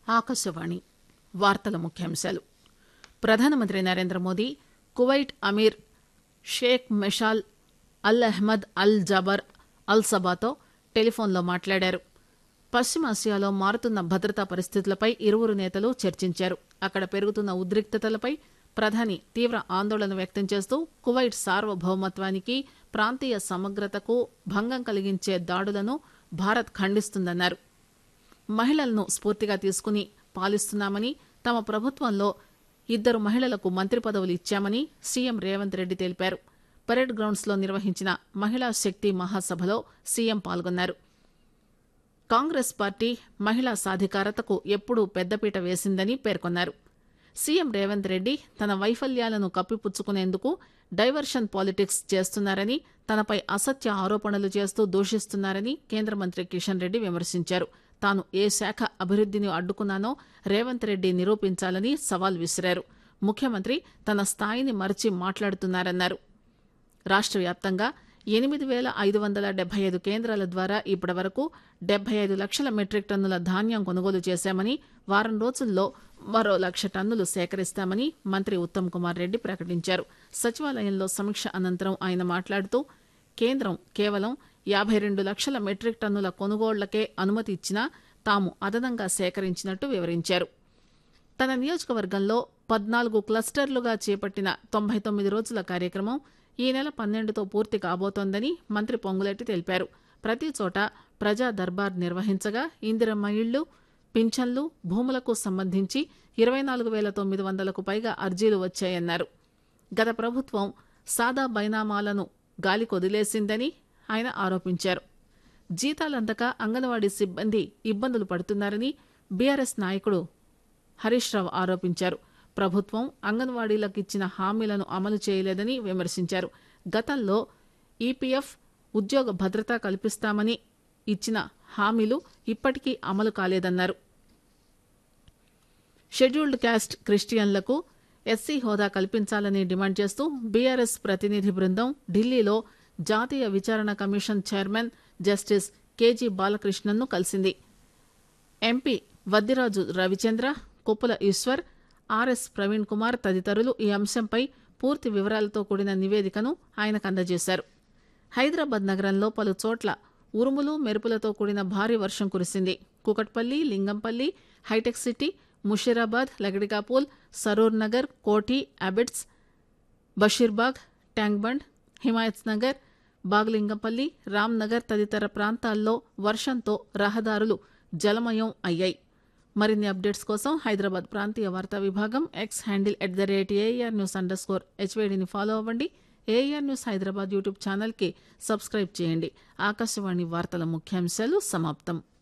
ఆకాశవాణి వార్తల ముఖ్యాంశాలు ప్రధానమంత్రి Narendra Modi Kuwait Emir Sheikh Meshal Al Ahmad Al Jaber Al సబాతో టెలిఫోన్లో మాట్లాడారు పశ్చిమాసియాలో మారుతున్న భద్రతా పరిస్థితులపై ఇరువురు నేతలు చర్చించారు అక్కడ పెరుగుతున్న ఉద్రిక్తతలపై ప్రధాని తీవ్ర ఆందోళన వ్యక్తం చేస్తూ కువైట్ సార్వభౌమత్వానికి ప్రాంతీయ సమగ్రతకు భంగం కలిగించే దాడులను భారత్ ఖండిస్తుందన్నారు మహిళలను స్ఫూర్తిగా తీసుకుని పాలిస్తున్నామని తమ ప్రభుత్వంలో ఇద్దరు మహిళలకు మంత్రి పదవులు ఇచ్చామని సీఎం రేవంత్ రెడ్డి తెలిపారు పరేడ్ గ్రౌండ్స్ లో నిర్వహించిన మహిళా శక్తి మహాసభలో సీఎం పాల్గొన్నారు కాంగ్రెస్ పార్టీ మహిళా సాధికారతకు ఎప్పుడూ పెద్దపీట వేసిందని పేర్కొన్నారు సీఎం రేవంత్ రెడ్డి తన వైఫల్యాలను కప్పిపుచ్చుకునేందుకు డైవర్షన్ పాలిటిక్స్ చేస్తున్నారని తనపై అసత్య ఆరోపణలు చేస్తూ దూషిస్తున్నారని కేంద్ర మంత్రి కిషన్ రెడ్డి విమర్శించారు తాను ఏ శాఖ అభివృద్దిని అడ్డుకున్నానో రేవంత్ రెడ్డి నిరూపించాలని సవాల్ విసిరారు ముఖ్యమంత్రి తన స్థాయిని మరచి మాట్లాడుతున్నారన్నారు రాష్ట్ర వ్యాప్తంగా ఎనిమిది వేల ఐదు వందల డెబ్బై ఐదు కేంద్రాల ద్వారా ఇప్పటి వరకు డెబ్బై ఐదు లక్షల మెట్రిక్ టన్నుల ధాన్యం కొనుగోలు చేశామని వారం రోజుల్లో మరో లక్ష టన్నులు సేకరిస్తామని మంత్రి ఉత్తమ్ కుమార్ రెడ్డి ప్రకటించారు సచివాలయంలో సమీక్ష అనంతరం ఆయన మాట్లాడుతూ కేంద్రం కేవలం యాభై రెండు లక్షల మెట్రిక్ టన్నుల కొనుగోళ్లకే అనుమతి ఇచ్చినా తాము అదనంగా సేకరించినట్టు వివరించారు తన నియోజకవర్గంలో పద్నాలుగు క్లస్టర్లుగా చేపట్టిన తొంభై తొమ్మిది రోజుల కార్యక్రమం ఈ నెల పన్నెండుతో పూర్తి కాబోతోందని మంత్రి పొంగులేటి తెలిపారు ప్రతి చోట ప్రజా దర్బార్ నిర్వహించగా ఇందిరమ్మ ఇళ్లు పింఛన్లు భూములకు సంబంధించి ఇరవై నాలుగు వేల తొమ్మిది వందలకు పైగా అర్జీలు వచ్చాయన్నారు గత ప్రభుత్వం సాదా బైనామాలను గాలికొదిలేసిందని ఆయన ఆరోపించారు జీతాలందక అంగన్వాడీ సిబ్బంది ఇబ్బందులు పడుతున్నారని బీఆర్ఎస్ నాయకుడు హరీష్ రావు ఆరోపించారు ప్రభుత్వం అంగన్వాడీలకు ఇచ్చిన హామీలను అమలు చేయలేదని విమర్శించారు గతంలో ఈపీఎఫ్ ఉద్యోగ భద్రత కల్పిస్తామని ఇచ్చిన హామీలు ఇప్పటికీ అమలు కాలేదన్నారు షెడ్యూల్డ్ క్యాస్ట్ క్రిస్టియన్లకు ఎస్సీ హోదా కల్పించాలని డిమాండ్ చేస్తూ బీఆర్ఎస్ ప్రతినిధి బృందం ఢిల్లీలో జాతీయ విచారణ కమిషన్ చైర్మన్ జస్టిస్ కేజీ బాలకృష్ణన్ను కలిసింది ఎంపీ వద్దిరాజు రవిచంద్ర కుప్పల ఈశ్వర్ ఆర్ఎస్ ప్రవీణ్ కుమార్ తదితరులు ఈ అంశంపై పూర్తి వివరాలతో కూడిన నివేదికను ఆయనకు అందజేశారు హైదరాబాద్ నగరంలో పలు చోట్ల ఉరుములు మెరుపులతో కూడిన భారీ వర్షం కురిసింది కుకట్పల్లి లింగంపల్లి హైటెక్ సిటీ ముషీరాబాద్ లగడికాపూల్ సరూర్ నగర్ కోఠి అబిడ్స్ బషీర్బాగ్ ట్యాంక్బండ్ హిమాయత్ నగర్ బాగ్లింగంపల్లి రామ్నగర్ తదితర ప్రాంతాల్లో వర్షంతో రహదారులు జలమయం అయ్యాయి మరిన్ని అప్డేట్స్ కోసం హైదరాబాద్ ప్రాంతీయ వార్తా విభాగం X handle at the rate AIR news underscore హెచ్వేడిని ఫాలో అవ్వండి ఏఆర్ న్యూస్ హైదరాబాద్ యూట్యూబ్ ఛానల్కి సబ్స్క్రైబ్ చేయండి ఆకాశవాణి వార్తల ముఖ్యాంశాలు సమాప్తం